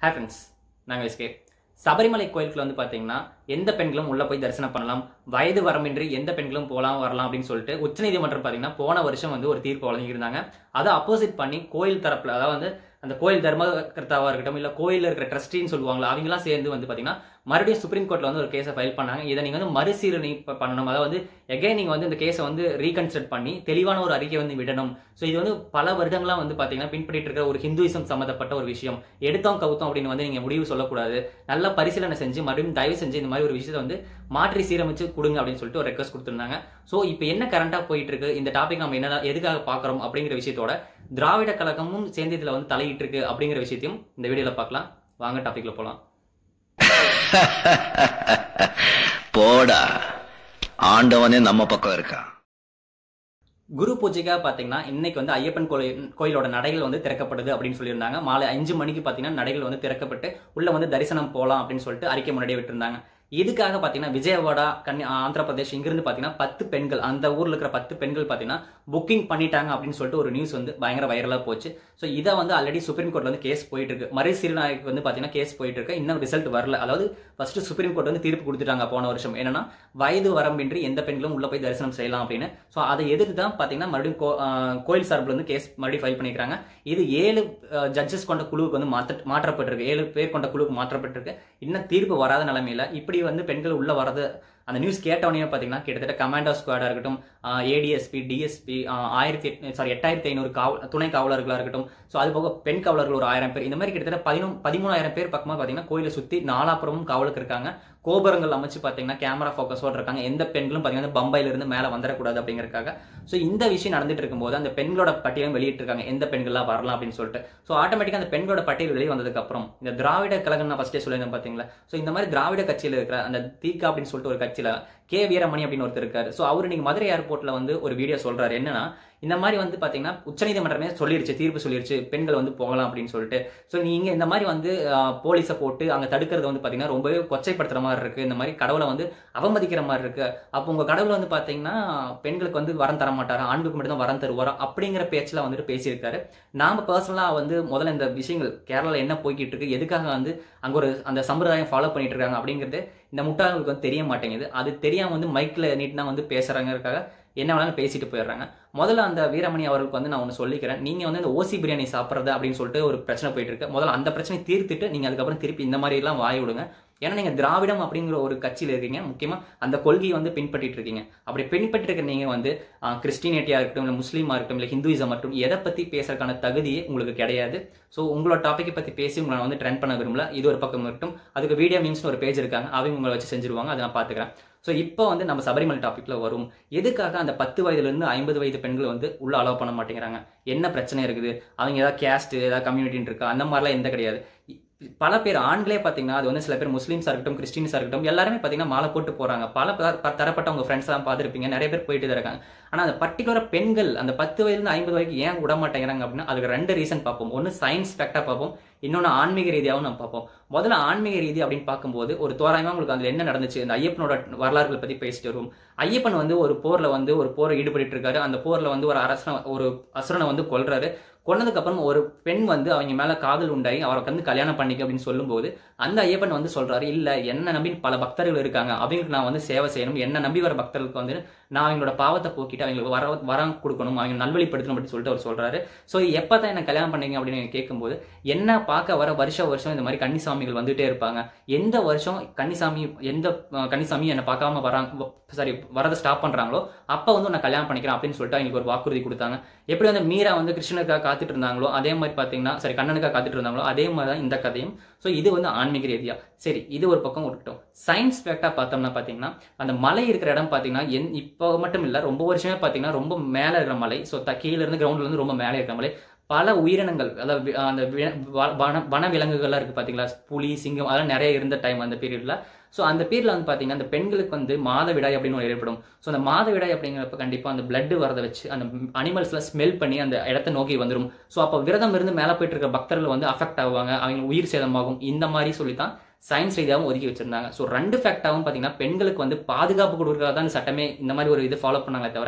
hi friends நாங்கள் SK Sabarimala கோயிலுக்குள்ள வந்து பார்த்தீங்கன்னா எந்த பெண்களும் உள்ளே போய் தரிசனம் பண்ணலாம் வயது வரம்பின்றி எந்த பெண்களும் போகலாம் வரலாம் அப்படின்னு சொல்லிட்டு உச்சநீதிமன்றம் பார்த்தீங்கன்னா போன வருஷம் வந்து ஒரு தீர்ப்பு வழங்கியிருந்தாங்க அதை அப்போசிட் பண்ணி கோயில் தரப்பில் அதாவது வந்து அந்த கோயில் தர்மகர்த்தாவாக இருக்கட்டும் இல்லை கோயிலில் இருக்கிற ட்ரஸ்டின்னு சொல்லுவாங்களா அவங்களாம் சேர்ந்து வந்து பார்த்தீங்கன்னா மறுபடியும் சுப்ரீம் கோர்ட்டில் வந்து ஒரு கேஸை ஃபைல் பண்ணாங்க இதை நீங்கள் வந்து மறுசீலனை ப- பண்ணணும் அதாவது வந்து எகைன் நீங்கள் வந்து இந்த கேஸை வந்து ரீகன்சிடர் பண்ணி தெளிவான ஒரு அறிக்கை வந்து விடணும் ஸோ இது வந்து பல வருடங்களாக வந்து பார்த்தீங்கன்னா பின்பற்றிட்டு இருக்கிற ஒரு ஹிந்துயிசம் சம்மந்தப்பட்ட ஒரு விஷயம் எடுத்தோம் கவுத்தோம் அப்படின்னு வந்து நீங்கள் முடிவு சொல்லக்கூடாது நல்லா பரிசீலனை செஞ்சு மறுபடியும் தயவு செஞ்சு இந்த மாதிரி ஒரு விஷயத்தை வந்து மாற்றி சீரமைச்சு கொடுங்க அப்படின்னு சொல்லிட்டு ஒரு ரெக்வஸ்ட் கொடுத்துருந்தாங்க ஸோ இப்போ என்ன கரண்டாக போயிட்டு இருக்கு இந்த டாபிக் நம்ம என்ன எதுக்காக பார்க்குறோம் அப்படிங்கிற விஷயத்தோட திராவிட கழகமும் சேர்ந்து இதில் வந்து தலையிட்டு இருக்கு அப்படிங்கிற விஷயத்தையும் இந்த வீடியோவில் பார்க்கலாம் வாங்க டாபிக்ல போகலாம் போடா ஆண்டவனே நம்ம பக்கம் இருக்கான் குரு பூஜைக்காக பார்த்தீங்கன்னா இன்னைக்கு வந்து ஐயப்பன் கோயில் கோயிலோட நடைகள் வந்து திறக்கப்படுது அப்படின்னு சொல்லியிருந்தாங்க மாலை அஞ்சு மணிக்கு பார்த்தீங்கன்னா நடைகள் வந்து திறக்கப்பட்டு உள்ள வந்து தரிசனம் போகலாம் அப்படின்னு சொல்லிட்டு அறிக்கை முன்னாடியே விட்டுருந்தாங்க இதுக்காக பார்த்தீங்கன்னா விஜயவாடா கன்னியா ஆந்திர பிரதேஷ் இங்கிருந்து பார்த்தீங்கன்னா பத்து பெண்கள் அந்த ஊரில் இருக்கிற பத்து பெண்கள் பார்த்தீங்கன்னா புக்கிங் பண்ணிட்டாங்க அப்படின்னு சொல்லிட்டு ஒரு நியூஸ் வந்து பயங்கர வைரலாக போச்சு ஸோ இதை வந்து ஆல்ரெடி சுப்ரீம் கோர்ட்ல வந்து கேஸ் போயிட்டு இருக்கு மறுசீலனாய்க்கு வந்து பார்த்தீங்கன்னா கேஸ் போயிட்டு இருக்கு இன்னும் ரிசல்ட் வரல அதாவது ஃபர்ஸ்ட் சுப்ரீம் கோர்ட் வந்து தீர்ப்பு கொடுத்துட்டாங்க போன வருஷம் என்னன்னா வயது வரம்பின்றி எந்த பெண்களும் உள்ள போய் தரிசனம் செய்யலாம் அப்படின்னு ஸோ அதை எதிர்த்து தான் பார்த்தீங்கன்னா மறுபடியும் கோ- ஆஹ் கோயில் சார்பில் வந்து கேஸ் மறுபடியும் ஃபைல் பண்ணிக்கிறாங்க இது ஏழு ஜட்ஜஸ் கொண்ட குழுவுக்கு வந்து மாற்ற மாற்றப்பட்டிருக்கு ஏழு பேர் கொண்ட குழுவுக்கு மாற்றப்பட்டிருக்கு இன்னும் தீர்ப்பு வராத நிலைமையில இப்படி வந்து பெண்கள் உள்ள வரது அந்த நியூஸ் கேட்டவனே பார்த்தீங்கன்னா கிட்டத்தட்ட கமாண்டோ ஸ்குவாடாக இருக்கட்டும் ஏடிஎஸ்பி டிஎஸ்பி ஆயிரத்தி சாரி எட்டாயிரத்தி ஐநூறு காவல் துணை காவலர்களாக இருக்கட்டும் ஸோ அது போக பெண் காவலர்கள் ஒரு ஆயிரம் பேர் இந்த மாதிரி கிட்டத்தட்ட பதினொன்று பதிமூணாயிரம் பேர் பக்கமாக பார்த்தீங்கன்னா கோயிலை சுற்றி நாலாப்புறமும் காவலுக்கு இருக்காங்க கோபுரங்கள் அமைச்சு பார்த்தீங்கன்னா கேமரா ஃபோக்கஸோட இருக்காங்க எந்த பெண்களும் பார்த்தீங்கன்னா பம்பாயில இருந்து மேலே வந்துடக்கூடாது அப்படிங்கறதுக்காக ஸோ இந்த விஷயம் நடந்துட்டு இருக்கும்போது அந்த பெண்களோட பட்டியலும் வெளியிட்டிருக்காங்க எந்த பெண்கள்லாம் வரலாம் அப்படின்னு சொல்லிட்டு ஸோ ஆட்டோமேட்டிக்காக அந்த பெண்களோட பட்டியல் வெளியே வந்ததுக்கு அப்புறம் இந்த திராவிட கழகம் நான் ஃபர்ஸ்டே சொல்லியிருந்தேன் பார்த்தீங்களா ஸோ இந்த மாதிரி திராவிட கட்சியில் இருக்கிற அந்த தீகா அப்படின்னு சொல்லிட்டு ஒரு கட்சியில் கே வீரமணி அப்படின்னு ஒருத்தர் இருக்காரு ஸோ அவர் நீங்க மதுரை ஏர்போர்ட்ல வந்து ஒரு வீடியோ சொல்றாரு என்னன்னா இந்த மாதிரி வந்து பாத்தீங்கன்னா உச்சநீதிமன்றமே சொல்லிருச்சு தீர்ப்பு சொல்லிருச்சு பெண்கள் வந்து போகலாம் அப்படின்னு சொல்லிட்டு ஸோ நீங்க இந்த மாதிரி வந்து போலீஸை போட்டு அங்க தடுக்கிறது வந்து பாத்தீங்கன்னா ரொம்பவே கொச்சைப்படுத்துற மாதிரி இருக்கு இந்த மாதிரி கடவுளை வந்து அவமதிக்கிற மாதிரி இருக்கு அப்போ உங்க கடவுள் வந்து பாத்தீங்கன்னா பெண்களுக்கு வந்து வரம் தர மாட்டாரா ஆண்களுக்கு மட்டும் தான் வரம் தருவாரா அப்படிங்கிற பேச்சுல வந்துட்டு பேசியிருக்காரு நாம பர்சனலா வந்து முதல்ல இந்த விஷயங்கள் கேரளால என்ன போய்கிட்டு இருக்கு எதுக்காக வந்து அங்க ஒரு அந்த சம்பிரதாயம் ஃபாலோ பண்ணிட்டு இருக்காங்க அப்படிங்கிறது இந்த முட்டாள்களுக்கு வந்து தெரிய மாட்டேங்குது அது தெரியாம வந்து மைக்ல நீட்னா வந்து பேசுறாங்கிறதுக்காக என்ன வேணாலும் பேசிட்டு போயிடுறாங்க முதல்ல அந்த வீரமணி அவர்களுக்கு வந்து நான் ஒன்று சொல்லிக்கிறேன் நீங்க வந்து இந்த ஓசி பிரியாணி சாப்பிட்றது அப்படின்னு சொல்லிட்டு ஒரு பிரச்சனை போயிட்டு இருக்கு முதல்ல அந்த பிரச்சனை தீர்த்துட்டு நீங்க அதுக்கப்புறம் திருப்பி இந்த மாதிரி எல்லாம் வாய் விடுங்க ஏன்னா நீங்க திராவிடம் அப்படிங்கிற ஒரு கட்சியில இருக்கீங்க முக்கியமா அந்த கொள்கையை வந்து பின்பற்றிட்டு இருக்கீங்க அப்படி பின்பற்றி இருக்க நீங்க வந்து கிறிஸ்டினிட்டியா இருக்கட்டும் இல்லை முஸ்லீமா இருக்கட்டும் இல்லை ஹிந்துயிசம் மட்டும் எதை பத்தி பேசுறதுக்கான தகுதியே உங்களுக்கு கிடையாது ஸோ உங்களோட டாப்பிக்கை பத்தி பேசி உங்களை நான் வந்து ட்ரெண்ட் பண்ண விரும்பல இது ஒரு பக்கம் இருக்கட்டும் அதுக்கு வீடியோ மீம்ஸ்னு ஒரு பேஜ் இருக்காங்க அவங்க உங்களை வச்சு செஞ்சிருவாங்க அதை நான் பாத்துக்கிறேன் ஸோ இப்போ வந்து நம்ம சபரிமலை டாபிக்ல வரும் எதுக்காக அந்த பத்து வயதுல இருந்து ஐம்பது வயது பெண்கள் வந்து உள்ள அலோவ் பண்ண மாட்டேங்கிறாங்க என்ன பிரச்சனை இருக்குது அவங்க ஏதாவது கேஸ்ட் ஏதாவது கம்யூனிட்டின்னு இருக்கா அந்த மாதிரிலாம் எந்த கிடையாது இ- பல பேர் ஆண்களே பார்த்தீங்கன்னா அது வந்து சில பேர் முஸ்லீம்ஸாக இருக்கட்டும் கிறிஸ்டின்ஸாக இருக்கட்டும் எல்லாருமே பார்த்தீங்கன்னா மாலை போட்டு போறாங்க பல ப- ப- தரப்பட்ட உங்க ஃப்ரெண்ட்ஸ் எல்லாம் பார்த்துருப்பீங்க நிறைய பேர் போயிட்டு தான் இருக்காங்க ஆனால் அந்த பர்டிகுலர் பெண்கள் அந்த பத்து வயதுலேருந்து ஐம்பது வரைக்கும் ஏன் விட மாட்டேங்கிறாங்க அப்படின்னா அதுக்கு ரெண்டு ரீசன் பார்ப்போம் ஒன்று சயின்ஸ் ஃபேக்டாக பார்ப்போம் இன்னொன்று ஆன்மீக ரீதியாகவும் நம்ம பார்ப்போம் முதல்ல ஆன்மீக ரீதி அப்படின்னு பார்க்கும்போது ஒரு தோராயமா உங்களுக்கு அதுல என்ன நடந்துச்சு இந்த ஐயப்பனோட வரலாறுகளை பத்தி பேசிட்டு வருவோம் ஐயப்பன் வந்து ஒரு போர்ல வந்து ஒரு போரை ஈடுபட்டு இருக்காரு அந்த போர்ல வந்து ஒரு அரசனை ஒரு அசுரனை வந்து கொல்றாரு கொன்னதுக்கு அப்புறம் ஒரு பெண் வந்து அவங்க மேல காதல் உண்டாகி அவரை வந்து கல்யாணம் பண்ணிக்க அப்படின்னு சொல்லும்போது அந்த ஐயப்பன் வந்து சொல்றாரு இல்ல என்ன நம்பி பல பக்தர்கள் இருக்காங்க அவங்களுக்கு நான் வந்து சேவை செய்யணும் என்ன நம்பி வர பக்தர்களுக்கு வந்து நான் அவங்களோட பாவத்தை போக்கிட்டு அவங்களுக்கு வர வரம் கொடுக்கணும் அவங்க நல்வழிப்படுத்தணும் அப்படின்னு சொல்லிட்டு அவர் சொல்றாரு ஸோ எப்போ தான் என்ன கல்யாணம் பண்ணீங்க அப்படின்னு கேட்கும்போது என்ன பார்க்க வர வருஷ வருஷம் இந்த மாதிரி கன்னிசாமிகள் வந்துட்டே இருப்பாங்க எந்த வருஷம் கன்னிசாமி எந்த அஹ், கன்னிசாமி என்னை பார்க்காம வராங்க சாரி வரதை ஸ்டாப் பண்றாங்களோ அப்போ வந்து நான் கல்யாணம் பண்ணிக்கிறேன் அப்படின்னு சொல்லிட்டு அவங்களுக்கு ஒரு வாக்குறுதி கொடுத்தாங்க எப்படி வந்து மீரா வந்து கிருஷ்ணனுக்காக காத்துட்டு இருந்தாங்களோ அதே மாதிரி பார்த்தீங்கன்னா சரி கண்ணனுக்காக காத்துட்டு இருந்தாங்களோ அதே மாதிரி தான் இந்த கதையும் ஸோ இது வந்து ஆன்மீக ரீதியா சரி இது ஒரு பக்கம் இருக்கட்டும் சயின்ஸ் ஃபேக்டா பார்த்தோம்னா பார்த்தீங்கன்னா அந்த மலை இருக்கிற இடம் பார்த்தீங்கன்னா என் இப்போ மட்டும் இல்லை ரொம்ப வருஷமே பார்த்தீங்கன்னா ரொம்ப மேலே இருக்கிற மலை ஸோ த கீழ இருந்து கிரவுண்ட்ல இருந்து ரொம்ப மேலே இருக்கிற மலை பல உயிரினங்கள் அதாவது வி- அந்த வி- வ- வன வன விலங்குகள்லாம் இருக்கு பாத்தீங்களா புலி சிங்கம் அதெல்லாம் நிறைய இருந்த டைம் அந்த பீரியட்ல ஸோ அந்த பீரியட்ல வந்து பாத்தீங்கன்னா அந்த பெண்களுக்கு வந்து மாதவிடாய் அப்படின்னு ஒன்று ஏற்படும் ஸோ அந்த மாதவிடாய் அப்படிங்கிறப்ப கண்டிப்பா அந்த blood வரதை வச்சு அந்த அனிமல்ஸ்ல ஸ்மெல் பண்ணி அந்த இடத்த நோக்கி வந்துடும் ஸோ அப்போ விரதம் இருந்து மேலே போயிட்டு இருக்க பக்தர்கள் வந்து அஃபெக்ட் ஆகுவாங்க அவங்க உயிர் சேதமாகும் இந்த மாதிரி சொல்லி தான் சயின்ஸ் ரீதியாகவும் ஒதுக்கி வச்சிருந்தாங்க ஸோ ரெண்டு ஃபேக்டாகவும் பார்த்தீங்கன்னா பெண்களுக்கு வந்து பாதுகாப்பு கொடுக்கறதா தான் இந்த சட்டமே இந்த மாதிரி ஒரு இது ஃபாலோ பண்ணாங்களே தவிர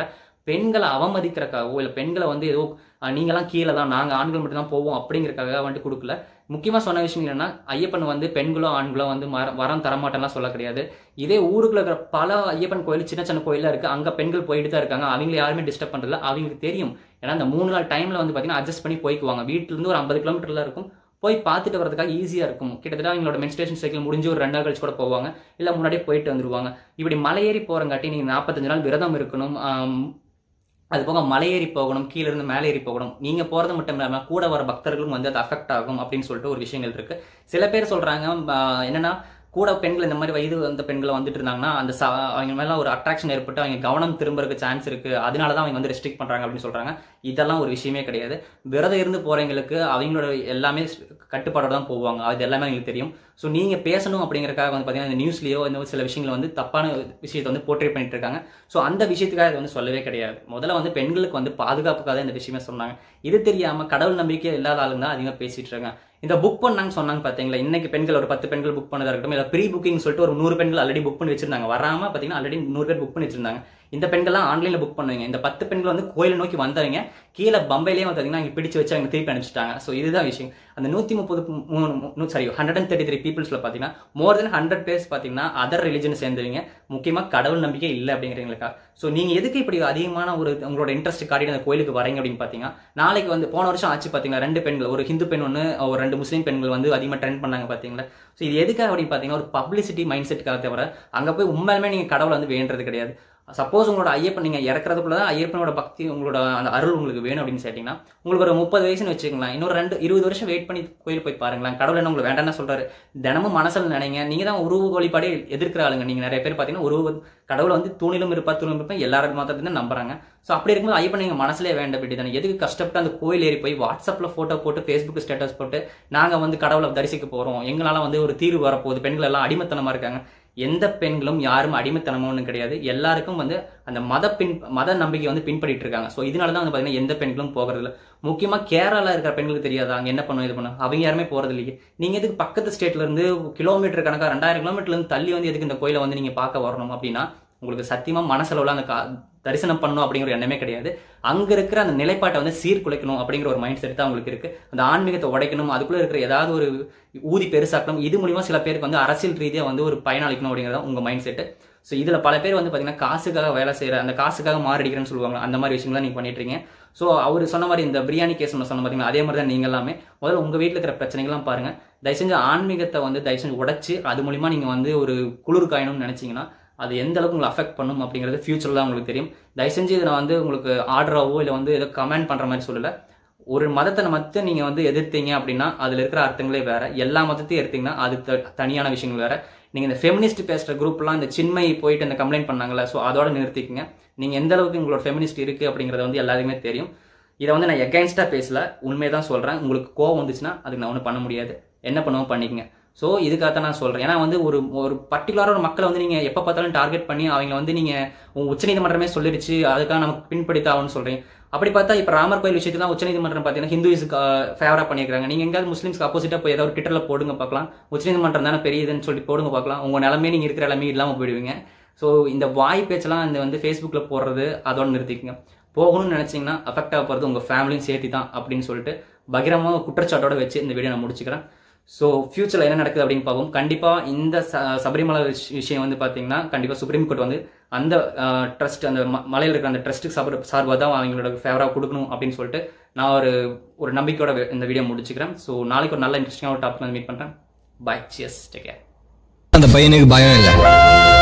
பெண்களை அவமதிக்கிறக்காகவோ இல்லை பெண்களை வந்து ஏதோ அஹ், நீங்களாம் கீழே தான் நாங்கள் ஆண்கள் மட்டும் தான் போவோம் அப்படிங்கிறக்காக வந்துட்டு கொடுக்கல முக்கியமாக சொன்ன விஷயம் என்னன்னா ஐயப்பன் வந்து பெண்களோ ஆண்களோ வந்து மர வரம் தரமாட்டேன்லாம் சொல்ல கிடையாது இதே ஊருக்குள்ள இருக்கிற பல ஐயப்பன் கோயில் சின்ன சின்ன கோயிலாக இருக்குது அங்கே பெண்கள் போயிட்டு தான் இருக்காங்க அவங்களை யாருமே டிஸ்டர்ப் பண்ணுறதில்ல அவங்களுக்கு தெரியும் ஏன்னா அந்த மூணு நாள் டைமில் வந்து பார்த்தீங்கன்னா அட்ஜஸ்ட் பண்ணி போய்க்குவாங்க வீட்டிலேருந்து ஒரு ஐம்பது கிலோமீட்டரில் இருக்கும் போய் பார்த்துட்டு வரதுக்காக ஈஸியாக இருக்கும் கிட்டத்தட்ட அவங்களோட மென்ஸ்ட்ரேஷன் சைக்கிள் முடிஞ்சு ஒரு ரெண்டு நாள் கழிச்சு கூட போவாங்க இல்லை முன்னாடியே போயிட்டு வந்துருவாங்க இப்படி மலையேறி போகிறங்காட்டி நீங்கள் நாற்பத்தஞ்சு நாள் விரதம் இருக்கணும் ஆம், அது போக மலையேறி போகணும் கீழே இருந்து மேலே ஏறி போகணும் நீங்க போறது மட்டும் இல்லாம கூட வர பக்தர்களும் வந்து அது அஃபெக்ட் ஆகும் அப்படின்னு சொல்லிட்டு ஒரு விஷயங்கள் இருக்கு சில பேர் சொல்றாங்க ஆஹ், என்னன்னா கூட பெண்கள் இந்த மாதிரி வயது வந்த பெண்கள் வந்துட்டு இருந்தாங்கன்னா அந்த ச- அவங்க மேல ஒரு அட்ராக்ஷன் ஏற்பட்டு அவங்க கவனம் திரும்புறதுக்கு சான்ஸ் இருக்கு அதனால தான் அவங்க வந்து ரெஸ்ட்ரிக்ட் பண்றாங்க அப்படின்னு சொல்றாங்க இதெல்லாம் ஒரு விஷயமே கிடையாது விரதம் இருந்து போறவங்களுக்கு அவங்களோட எல்லாமே கட்டுப்பாடோட தான் போவாங்க அது எல்லாமே அவங்களுக்கு தெரியும் ஸோ நீங்க பேசணும் அப்படிங்கறக்காக வந்து பாத்தீங்கன்னா இந்த நியூஸ்லயோ இந்த மாதிரி சில விஷயங்களை வந்து தப்பான விஷயத்தை வந்து போர்ட்ரேட் பண்ணிட்டு இருக்காங்க ஸோ அந்த விஷயத்துக்காக இது வந்து சொல்லவே கிடையாது முதல்ல வந்து பெண்களுக்கு வந்து பாதுகாப்புக்காக தான் இந்த விஷயமே சொன்னாங்க இது தெரியாம கடவுள் நம்பிக்கை இல்லாத ஆளுங்க தான் அதிகமாக பேசிட்டு இருக்காங்க இந்த புக் பண்ணாங்க சொன்னாங்க பாத்தீங்களா இன்னைக்கு பெண்கள் ஒரு பத்து பெண்கள் புக் பண்ணதா இருக்கட்டும் இல்லை ப்ரீ புக்கிங் சொல்லிட்டு ஒரு நூறு பெண்கள் ஆல்ரெடி புக் பண்ணி வச்சிருந்தாங்க வராம பாத்தீங்கன்னா ஆல்ரெடி நூறு பேர் புக் பண்ணி வச்சிருந்தாங்க இந்த பெண்கள்லாம் ஆன்லைன்ல புக் பண்ணுவீங்க இந்த பத்து பெண்கள் வந்து கோயிலை நோக்கி வந்தவங்க கீழே பம்பையிலேயே வந்து பாத்தீங்கன்னா இங்க பிடிச்சு வச்சு அவங்க திருப்பி அனுப்பிச்சிட்டாங்க ஸோ இதுதான் விஷயம் அந்த நூத்தி முப்பது மூணு sorry hundred and thirty three பீப்புள்ஸ்ல பாத்தீங்கன்னா மோர் தென் ஹண்ட்ரட் பேர்ஸ் பாத்தீங்கன்னா அதர் ரிலிஜன் சேர்ந்தவங்க முக்கியமா கடவுள் நம்பிக்கை இல்லை அப்படிங்கிறீங்களுக்கா ஸோ நீங்க எதுக்கு இப்படி அதிகமான ஒரு உங்களோட இன்ட்ரெஸ்ட் காட்டிட்டு அந்த கோயிலுக்கு வரீங்க அப்படின்னு பாத்தீங்கன்னா நாளைக்கு வந்து போன வருஷம் ஆச்சு பாத்தீங்கன்னா ரெண்டு பெண்கள் ஒரு ஹிந்து பெண் ஒன்று ஒரு ரெண்டு முஸ்லீம் பெண்கள் வந்து அதிகமாக ட்ரெண்ட் பண்ணாங்க பாத்தீங்களா ஸோ இது எதுக்காக அப்படின்னு பாத்தீங்கன்னா ஒரு பப்ளிசிட்டி மைண்ட் செட்டுக்காக தவிர அங்க போய் உண்மையிலுமே நீங்க கடவுளை வந்து வேண்டது கிடையாது சப்போஸ் உங்களோட ஐயப்பன் நீங்க இறக்குறதுக்குள்ள தான் ஐயப்பனோட பக்தி உங்களோட அந்த அருள் உங்களுக்கு வேணும் அப்படின்னு கேட்டீங்கன்னா உங்களுக்கு ஒரு முப்பது வயசுன்னு வச்சுக்கலாம் இன்னொரு ரெண்டு இருபது வருஷம் வெயிட் பண்ணி கோயில் போய் பாருங்களேன் கடவுள் என்ன உங்களுக்கு வேண்டாம்னு சொல்றாரு தினமும் மனசில் நினைங்க நீங்க தான் உருவ வழிபாடே எதிர்க்கிற ஆளுங்க நீங்க நிறைய பேர் பாத்தீங்கன்னா உருவ கடவுள் வந்து தூணிலும் இருப்பா தூணிலும் இருப்பா எல்லாரும் மாத்திரத்தையும் தான் நம்புறாங்க ஸோ அப்படி இருக்கும்போது ஐயப்பன் நீங்க மனசுலேயே வேண்ட விட்டு தானே எதுக்கு கஷ்டப்பட்டு அந்த கோயில் ஏறி போய் வாட்ஸ்அப்ல போட்டோ போட்டு ஃபேஸ்புக் ஸ்டேட்டஸ் போட்டு நாங்க வந்து கடவுளை தரிசிக்க போறோம் எங்களால வந்து ஒரு தீர்வு வரப்போகுது பெண்கள் எல்லாம் அடிமைத்தனமா இருக்காங்க எந்த பெண்களும் யாரும் அடிமைத்தனமும் ஒன்றும் கிடையாது எல்லாருக்கும் வந்து அந்த மத பின் மத நம்பிக்கை வந்து பின்பற்றிட்டு இருக்காங்க ஸோ இதனால தான் வந்து பார்த்தீங்கன்னா எந்த பெண்களும் போகிறது இல்லை முக்கியமாக கேரளாவில் இருக்கிற பெண்களுக்கு தெரியாதா அங்கே என்ன பண்ணும் இது பண்ணும் அவங்க யாருமே போகிறது இல்லையே நீங்கள் எதுக்கு பக்கத்து ஸ்டேட்ல இருந்து கிலோமீட்டர் கணக்காக ரெண்டாயிரம் கிலோமீட்டர்ல இருந்து தள்ளி வந்து எதுக்கு இந்த கோயிலை வந்து நீங்கள் பார்க்க வரணும் அப்படின்னா உங்களுக்கு சத்தியமா மனசளவுல அந்த கா- தரிசனம் பண்ணணும் அப்படிங்கிற ஒரு எண்ணமே கிடையாது அங்க இருக்கிற அந்த நிலைப்பாட்டை வந்து சீர்குலைக்கணும் அப்படிங்கிற ஒரு மைண்ட் செட் தான் உங்களுக்கு இருக்கு அந்த ஆன்மீகத்தை உடைக்கணும் அதுக்குள்ள இருக்கிற ஏதாவது ஒரு ஊதி பெருசாக்கணும் இது மூலியமா சில பேருக்கு வந்து அரசியல் ரீதியா வந்து ஒரு பயனளிக்கணும் அப்படிங்கிறது உங்க மைண்ட் செட் ஸோ இதுல பல பேர் வந்து பாத்தீங்கன்னா காசுக்காக வேலை செய்யற அந்த காசுக்காக மாரடிக்கிறேன்னு சொல்லுவாங்க அந்த மாதிரி விஷயங்கள்லாம் நீங்க பண்ணிட்டு இருக்கீங்க ஸோ அவர் சொன்ன மாதிரி இந்த பிரியாணி கேஸ் ஒன்று சொன்ன பார்த்தீங்கன்னா அதே மாதிரி தான் நீங்க எல்லாமே முதல்ல உங்க வீட்டில் இருக்கிற பிரச்சனைகள்லாம் பாருங்க தயவு செஞ்சு ஆன்மீகத்தை வந்து தயவு செஞ்சு உடைச்சு அது மூலியமா நீங்க வந்து ஒரு குளிர் காயணும்னு நினைச்சீங்கன்னா அது எந்த அளவுக்கு உங்களை அஃபெக்ட் பண்ணும் அப்படிங்கிறது ஃபியூச்சரில் தான் உங்களுக்கு தெரியும் தயவு செஞ்சு இதை நான் வந்து உங்களுக்கு ஆர்டராவோ இல்லை வந்து ஏதோ கமெண்ட் பண்ற மாதிரி சொல்லல ஒரு மதத்தை மட்டும் நீங்க வந்து எதிர்த்தீங்க அப்படின்னா அதுல இருக்கிற அர்த்தங்களே வேற எல்லா மதத்தையும் எடுத்தீங்கன்னா அது த- தனியான விஷயங்கள் வேற நீங்க இந்த ஃபெமினிஸ்ட் பேசுற குரூப்லாம் இந்த சின்மை போயிட்டு இந்த கம்ப்ளைண்ட் பண்ணாங்கல்ல ஸோ அதோட நிறுத்திக்கங்க நீங்க எந்த அளவுக்கு உங்களோட ஃபெமினிஸ்ட் இருக்கு அப்படிங்கறது வந்து எல்லாருக்குமே தெரியும் இதை வந்து நான் எகைன்ஸ்டா பேசல உண்மையை தான் சொல்றேன் உங்களுக்கு கோவம் வந்துச்சுன்னா அதுக்கு நான் ஒன்றும் பண்ண முடியாது என்ன பண்ணுவோம் பண்ணிக்கங்க ஸோ இதுக்காக தான் நான் சொல்றேன் ஏன்னா வந்து ஒரு ஒரு பர்டிகுலராக ஒரு மக்களை வந்து நீங்க எப்போ பார்த்தாலும் டார்கெட் பண்ணி அவங்க வந்து நீங்க உங்க உச்சநீதிமன்றமே சொல்லிடுச்சு அதுக்காக நமக்கு பின்படுத்தாகும்னு சொல்றீங்க அப்படி பார்த்தா இப்போ ராமர் கோயில் விஷயத்துல தான் உச்சநீதிமன்றம் பார்த்தீங்கன்னா ஹிந்துஸுக்கு ஃபேவரா பண்ணியிருக்காங்க நீங்க எங்கேயாவது முஸ்லீம்ஸ்க்கு ஆப்போசிட்டா போய் ஏதாவது ட்விட்டர்ல போடுங்க பார்க்கலாம் உச்சநீதிமன்றம் தானே பெரியதுன்னு சொல்லி போடுங்க பார்க்கலாம் உங்க நிலமே நீங்க இருக்கிற நிலமே இல்லாம போயிடுவீங்க ஸோ இந்த வாய் பேச்செல்லாம் இந்த வந்து ஃபேஸ்புக்ல போடுறது அதோட நிறுத்திக்கங்க போகணும்னு நினைச்சீங்கன்னா அஃபெக்ட் ஆக போகிறது உங்க ஃபேமிலியும் சேர்த்து தான் அப்படின்னு சொல்லிட்டு பகிரமாக குற்றச்சாட்டோட வச்சு இந்த வீடியோ நான் முடிச்சுக்கிறேன் ஸோ ஃபியூச்சரில் என்ன நடக்குது அப்படின்னு பார்ப்போம் கண்டிப்பாக இந்த ச சபரிமலை விஷ- விஷயம் வந்து பார்த்தீங்கன்னா கண்டிப்பாக சுப்ரீம் கோர்ட் வந்து அந்த ட்ரஸ்ட் அந்த ம- மலையில் இருக்கிற அந்த ட்ரஸ்ட்டுக்கு சார்பு சார்பாக தான் அவங்களோட ஃபேவராக கொடுக்கணும் அப்படின்னு சொல்லிட்டு நான் ஒரு ஒரு நம்பிக்கையோட வே- இந்த வீடியோ முடிச்சுக்கிறேன் ஸோ நாளைக்கு ஒரு நல்ல இன்ட்ரெஸ்டிங்காக ஒரு டாபிக் வந்து மீட் பண்ணுறேன் பை சியர்ஸ் டேக் கேர் அந்த பையனுக்கு பயம் இல்லை